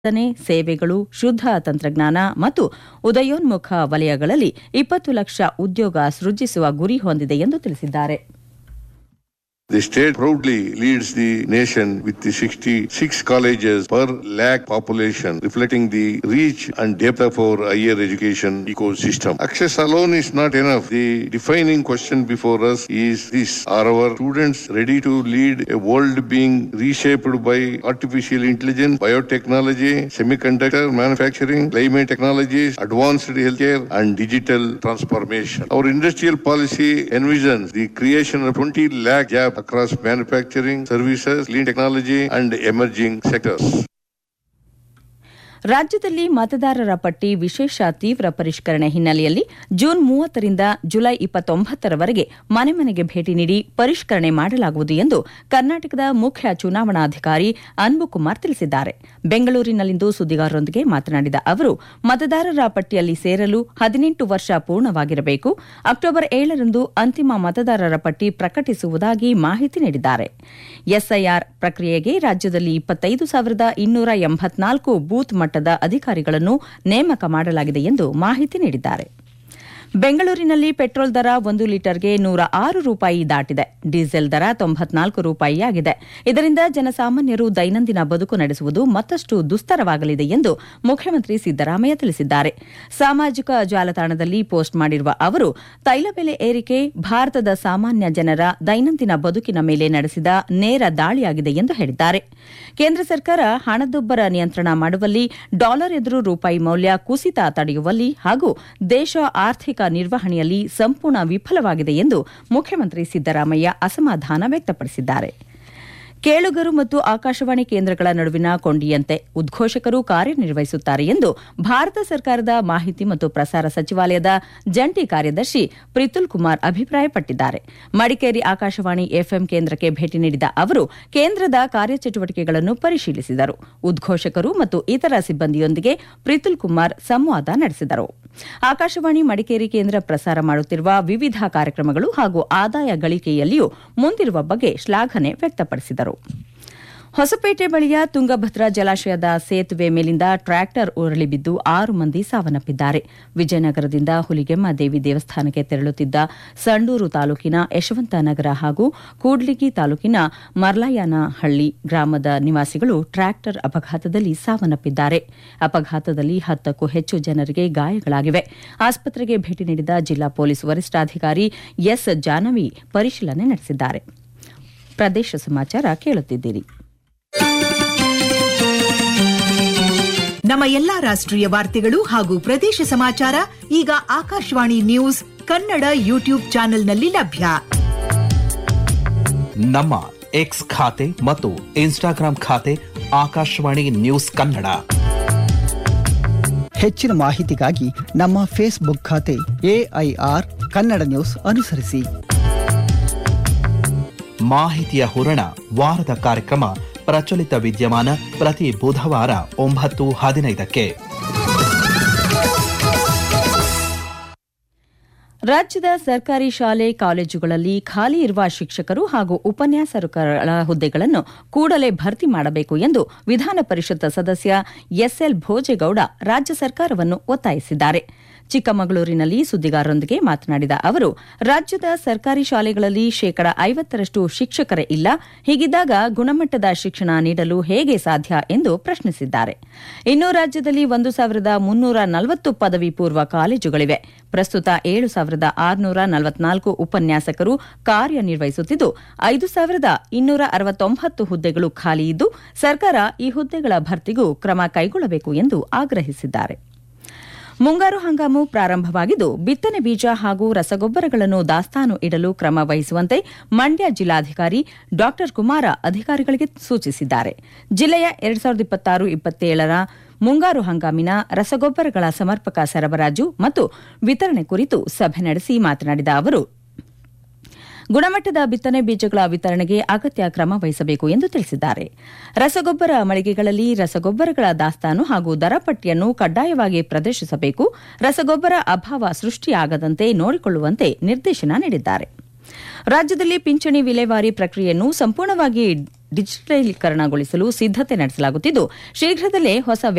ಉತ್ಪಾದನೆ ಸೇವೆಗಳು ಶುದ್ಧ ತಂತ್ರಜ್ಞಾನ ಮತ್ತು ಉದಯೋನ್ಮುಖ ವಲಯಗಳಲ್ಲಿ ಇಪ್ಪತ್ತು ಲಕ್ಷ ಉದ್ಯೋಗ ಸೃಜಿಸುವ ಗುರಿ ಹೊಂದಿದೆ ಎಂದು ತಿಳಿಸಿದ್ದಾರೆ The state proudly leads the nation with the 66 colleges per lakh population, reflecting the reach and depth of our higher education ecosystem. Access alone is not enough. The defining question before us is this. Are our students ready to lead a world being reshaped by artificial intelligence, biotechnology, semiconductor manufacturing, climate technologies, advanced healthcare, and digital transformation? Our industrial policy envisions the creation of 20 lakh jobs across manufacturing, services, clean technology, and emerging sectors. ರಾಜ್ಯದಲ್ಲಿ ಮತದಾರರ ಪಟ್ಟಿ ವಿಶೇಷ ತೀವ್ರ ಪರಿಷ್ಕರಣೆ ಹಿನ್ನೆಲೆಯಲ್ಲಿ June ಮೂವತ್ತರಿಂದ July ಇಪ್ಪತ್ತೊಂಬತ್ತರವರೆಗೆ ಮನೆ ಮನೆಗೆ ಭೇಟಿ ನೀಡಿ ಪರಿಷ್ಕರಣೆ ಮಾಡಲಾಗುವುದು ಎಂದು ಕರ್ನಾಟಕದ ಮುಖ್ಯ ಚುನಾವಣಾಧಿಕಾರಿ ಅನ್ಬುಕುಮಾರ್ ತಿಳಿಸಿದ್ದಾರೆ ಬೆಂಗಳೂರಿನಲ್ಲಿಂದು ಸುದ್ದಿಗಾರರೊಂದಿಗೆ ಮಾತನಾಡಿದ ಅವರು ಮತದಾರರ ಪಟ್ಟಿಯಲ್ಲಿ ಸೇರಲು ಹದಿನೆಂಟು ವರ್ಷ ಪೂರ್ಣವಾಗಿರಬೇಕು ಅಕ್ಟೋಬರ್ ಏಳರಂದು ಅಂತಿಮ ಮತದಾರರ ಪಟ್ಟಿ ಪ್ರಕಟಿಸುವುದಾಗಿ ಮಾಹಿತಿ ನೀಡಿದ್ದಾರೆ ಎಸ್ಐಆರ್ ಪ್ರಕ್ರಿಯೆಗೆ ರಾಜ್ಯದಲ್ಲಿ ಇಪ್ಪತ್ತೈದು ಸಾವಿರದ ಇನ್ನೂರ ಎಂಬತ್ನಾಲ್ಕು ಬೂತ್ ಮಟ್ಟದ ಅಧಿಕಾರಿಗಳನ್ನು ನೇಮಕ ಮಾಡಲಾಗಿದೆ ಎಂದು ಮಾಹಿತಿ ನೀಡಿದ್ದಾರೆ ಬೆಂಗಳೂರಿನಲ್ಲಿ ಪೆಟ್ರೋಲ್ ದರ ಒಂದು ಲೀಟರ್ಗೆ ನೂರ ಆರು ರೂಪಾಯಿ ದಾಟಿದೆ ಡೀಸೆಲ್ ದರ ತೊಂಬತ್ನಾಲ್ಕು ರೂಪಾಯಿಯಾಗಿದೆ ಇದರಿಂದ ಜನಸಾಮಾನ್ಯರು ದೈನಂದಿನ ಬದುಕು ನಡೆಸುವುದು ಮತ್ತಷ್ಟು ದುಸ್ತರವಾಗಲಿದೆ ಎಂದು ಮುಖ್ಯಮಂತ್ರಿ ಸಿದ್ದರಾಮಯ್ಯ ತಿಳಿಸಿದ್ದಾರೆ ಸಾಮಾಜಿಕ ಜಾಲತಾಣದಲ್ಲಿ ಪೋಸ್ಟ್ ಮಾಡಿರುವ ಅವರು ತೈಲ ಬೆಲೆ ಏರಿಕೆ ಭಾರತದ ಸಾಮಾನ್ಯ ಜನರ ದೈನಂದಿನ ಬದುಕಿನ ಮೇಲೆ ನಡೆಸಿದ ನೇರ ದಾಳಿಯಾಗಿದೆ ಎಂದು ಹೇಳಿದ್ದಾರೆ ಕೇಂದ್ರ ಸರ್ಕಾರ ಹಣದುಬ್ಬರ ನಿಯಂತ್ರಣ ಮಾಡುವಲ್ಲಿ ಡಾಲರ್ ಎದುರು ರೂಪಾಯಿ ಮೌಲ್ಯ ಕುಸಿತ ತಡೆಯುವಲ್ಲಿ ಹಾಗೂ ದೇಶ ಆರ್ಥಿಕ ನಿರ್ವಹಣೆಯಲ್ಲಿ ಸಂಪೂರ್ಣ ವಿಫಲವಾಗಿದೆ ಎಂದು ಮುಖ್ಯಮಂತ್ರಿ ಸಿದ್ದರಾಮಯ್ಯ ಅಸಮಾಧಾನ ವ್ಯಕ್ತಪಡಿಸಿದ್ದಾರೆ ಕೇಳುಗರು ಮತ್ತು ಆಕಾಶವಾಣಿ ಕೇಂದ್ರಗಳ ನಡುವಿನ ಕೊಂಡಿಯಂತೆ ಉದ್ಘೋಷಕರು ಕಾರ್ಯನಿರ್ವಹಿಸುತ್ತಾರೆ ಎಂದು ಭಾರತ ಸರ್ಕಾರದ ಮಾಹಿತಿ ಮತ್ತು ಪ್ರಸಾರ ಸಚಿವಾಲಯದ ಜಂಟಿ ಕಾರ್ಯದರ್ಶಿ ಪ್ರಿತುಲ್ ಕುಮಾರ್ ಅಭಿಪ್ರಾಯಪಟ್ಟಿದ್ದಾರೆ ಮಡಿಕೇರಿ ಆಕಾಶವಾಣಿ ಎಫ್ಎಂ ಕೇಂದ್ರಕ್ಕೆ ಭೇಟಿ ನೀಡಿದ ಅವರು ಕೇಂದ್ರದ ಕಾರ್ಯಚಟುವಟಿಕೆಗಳನ್ನು ಪರಿಶೀಲಿಸಿದರು ಉದ್ಘೋಷಕರು ಮತ್ತು ಇತರ ಸಿಬ್ಬಂದಿಯೊಂದಿಗೆ ಪ್ರಿತುಲ್ ಕುಮಾರ್ ಸಂವಾದ ನಡೆಸಿದರು ಆಕಾಶವಾಣಿ ಮಡಿಕೇರಿ ಕೇಂದ್ರ ಪ್ರಸಾರ ಮಾಡುತ್ತಿರುವ ವಿವಿಧ ಕಾರ್ಯಕ್ರಮಗಳು ಹಾಗೂ ಆದಾಯ ಗಳಿಕೆಯಲ್ಲಿಯೂ ಮುಂದಿರುವ ಬಗ್ಗೆ ಶ್ಲಾಘನೆ ವ್ಯಕ್ತಪಡಿಸಿದರು ಹೊಸಪೇಟೆ ಬಳಿಯ ತುಂಗಭದ್ರಾ ಜಲಾಶಯದ ಸೇತುವೆ ಮೇಲಿಂದ ಟ್ರ್ಯಾಕ್ಟರ್ ಉರುಳಿ ಬಿದ್ದು ಆರು ಮಂದಿ ಸಾವನ್ನಪ್ಪಿದ್ದಾರೆ ವಿಜಯನಗರದಿಂದ ಹುಲಿಗೆಮ್ಮ ದೇವಿ ದೇವಸ್ಥಾನಕ್ಕೆ ತೆರಳುತ್ತಿದ್ದ ಸಂಡೂರು ತಾಲೂಕಿನ ಯಶವಂತನಗರ ಹಾಗೂ ಕೂಡ್ಲಿಗಿ ತಾಲೂಕಿನ ಮರ್ಲಾಯನಹಳ್ಳಿ ಗ್ರಾಮದ ನಿವಾಸಿಗಳು ಟ್ರ್ಯಾಕ್ಟರ್ ಅಪಘಾತದಲ್ಲಿ ಸಾವನ್ನಪ್ಪಿದ್ದಾರೆ ಅಪಘಾತದಲ್ಲಿ ಹತ್ತಕ್ಕೂ ಹೆಚ್ಚು ಜನರಿಗೆ ಗಾಯಗಳಾಗಿವೆ ಆಸ್ಪತ್ರೆಗೆ ಭೇಟಿ ನೀಡಿದ ಜಿಲ್ಲಾ ಪೊಲೀಸ್ ವರಿಷ್ಠಾಧಿಕಾರಿ ಎಸ್ ಜಾನವಿ ಪರಿಶೀಲನೆ ನಡೆಸಿದ್ದಾರೆ ಪ್ರದೇಶ ಸಮಾಚಾರ ಕೇಳುತ್ತಿದ್ದೀರಿ ನಮ್ಮ ಎಲ್ಲಾ ರಾಷ್ಟ್ರೀಯ ವಾರ್ತೆಗಳು ಹಾಗೂ ಪ್ರದೇಶ ಸಮಾಚಾರ ಈಗ ಆಕಾಶವಾಣಿ ನ್ಯೂಸ್ ಕನ್ನಡ ಯೂಟ್ಯೂಬ್ ಚಾನೆಲ್ನಲ್ಲಿ ಲಭ್ಯ ನಮ್ಮ ಎಕ್ಸ್ ಖಾತೆ ಮತ್ತು ಇನ್ಸ್ಟಾಗ್ರಾಂ ಖಾತೆ ಆಕಾಶವಾಣಿ ನ್ಯೂಸ್ ಕನ್ನಡ ಹೆಚ್ಚಿನ ಮಾಹಿತಿಗಾಗಿ ನಮ್ಮ ಫೇಸ್ಬುಕ್ ಖಾತೆ ಎಐಆರ್ ಕನ್ನಡ ನ್ಯೂಸ್ ಅನುಸರಿಸಿ ಮಾಹಿತಿಯ ಹೂರಣ ವಾರದ ಕಾರ್ಯಕ್ರಮ ಪ್ರಚಲಿತ ವಿದ್ಯಮಾನ ಪ್ರತಿ ಬುಧವಾರ ಒಂಬತ್ತು ಹದಿನೈದಕ್ಕೆ ರಾಜ್ಯದ ಸರ್ಕಾರಿ ಶಾಲೆ ಕಾಲೇಜುಗಳಲ್ಲಿ ಖಾಲಿ ಇರುವ ಶಿಕ್ಷಕರು ಹಾಗೂ ಉಪನ್ಯಾಸಕರ ಹುದ್ದೆಗಳನ್ನು ಕೂಡಲೇ ಭರ್ತಿ ಮಾಡಬೇಕು ಎಂದು ವಿಧಾನ ಪರಿಷತ್ ಸದಸ್ಯ ಎಸ್ಎಲ್ ಭೋಜೇಗೌಡ ರಾಜ್ಯ ಸರ್ಕಾರವನ್ನು ಒತ್ತಾಯಿಸಿದ್ದಾರೆ ಚಿಕ್ಕಮಗಳೂರಿನಲ್ಲಿ ಸುದ್ದಿಗಾರರೊಂದಿಗೆ ಮಾತನಾಡಿದ ಅವರು ರಾಜ್ಯದ ಸರ್ಕಾರಿ ಶಾಲೆಗಳಲ್ಲಿ ಶೇಕಡ ಐವತ್ತರಷ್ಟು ಶಿಕ್ಷಕರೇ ಇಲ್ಲ ಹೀಗಿದ್ದಾಗ ಗುಣಮಟ್ಟದ ಶಿಕ್ಷಣ ನೀಡಲು ಹೇಗೆ ಸಾಧ್ಯ ಎಂದು ಪ್ರಶ್ನಿಸಿದ್ದಾರೆ ಇನ್ನು ರಾಜ್ಯದಲ್ಲಿ ಒಂದು ಸಾವಿರದ ಮುನ್ನೂರ ನಲವತ್ತು ಪದವಿ ಪೂರ್ವ ಕಾಲೇಜುಗಳಿವೆ ಪ್ರಸ್ತುತ ಏಳು ಸಾವಿರದ ಆರುನೂರ ನಲವತ್ನಾಲ್ಕು ಉಪನ್ಯಾಸಕರು ಕಾರ್ಯನಿರ್ವಹಿಸುತ್ತಿದ್ದು ಐದು ಸಾವಿರದ ಇನ್ನೂರ ಅರವತ್ತೊಂಬತ್ತು ಹುದ್ದೆಗಳು ಖಾಲಿ ಇದ್ದು ಸರ್ಕಾರ ಈ ಹುದ್ದೆಗಳ ಭರ್ತಿಗೂ ಕ್ರಮ ಕೈಗೊಳ್ಳಬೇಕು ಎಂದು ಆಗ್ರಹಿಸಿದ್ದಾರೆ ಮುಂಗಾರು ಹಂಗಾಮು ಪ್ರಾರಂಭವಾಗಿದ್ದು ಬಿತ್ತನೆ ಬೀಜ ಹಾಗೂ ರಸಗೊಬ್ಬರಗಳನ್ನು ದಾಸ್ತಾನು ಇಡಲು ಕ್ರಮ ವಹಿಸುವಂತೆ ಮಂಡ್ಯ ಜಿಲ್ಲಾಧಿಕಾರಿ ಡಾ ಕುಮಾರ ಅಧಿಕಾರಿಗಳಿಗೆ ಸೂಚಿಸಿದ್ದಾರೆ ಜಿಲ್ಲೆಯ ಎರಡ್ ಸಾವಿರದ ಇಪ್ಪತ್ತಾರು ಇಪ್ಪತ್ತೇಳರ ಮುಂಗಾರು ಹಂಗಾಮಿನ ರಸಗೊಬ್ಬರಗಳ ಸಮರ್ಪಕ ಸರಬರಾಜು ಮತ್ತು ವಿತರಣೆ ಕುರಿತು ಸಭೆ ನಡೆಸಿ ಮಾತನಾಡಿದ ಅವರು ಗುಣಮಟ್ಟದ ಬಿತ್ತನೆ ಬೀಜಗಳ ವಿತರಣೆಗೆ ಅಗತ್ಯ ಕ್ರಮ ವಹಿಸಬೇಕು ಎಂದು ತಿಳಿಸಿದ್ದಾರೆ ರಸಗೊಬ್ಬರ ಮಳಿಗೆಗಳಲ್ಲಿ ರಸಗೊಬ್ಬರಗಳ ದಾಸ್ತಾನು ಹಾಗೂ ದರ ಪಟ್ಟಿಯನ್ನು ಕಡ್ಡಾಯವಾಗಿ ಪ್ರದರ್ಶಿಸಬೇಕು ರಸಗೊಬ್ಬರ ಅಭಾವ ಸೃಷ್ಟಿಯಾಗದಂತೆ ನೋಡಿಕೊಳ್ಳುವಂತೆ ನಿರ್ದೇಶನ ನೀಡಿದ್ದಾರೆ ರಾಜ್ಯದಲ್ಲಿ ಪಿಂಚಣಿ ವಿಲೇವಾರಿ ಪ್ರಕ್ರಿಯೆಯನ್ನು ಸಂಪೂರ್ಣವಾಗಿ ಡಿಜಿಟಲೀಕರಣಗೊಳಿಸಲು ಸಿದ್ದತೆ ನಡೆಸಲಾಗುತ್ತಿದ್ದು ಶೀಘ್ರದಲ್ಲೇ ಹೊಸ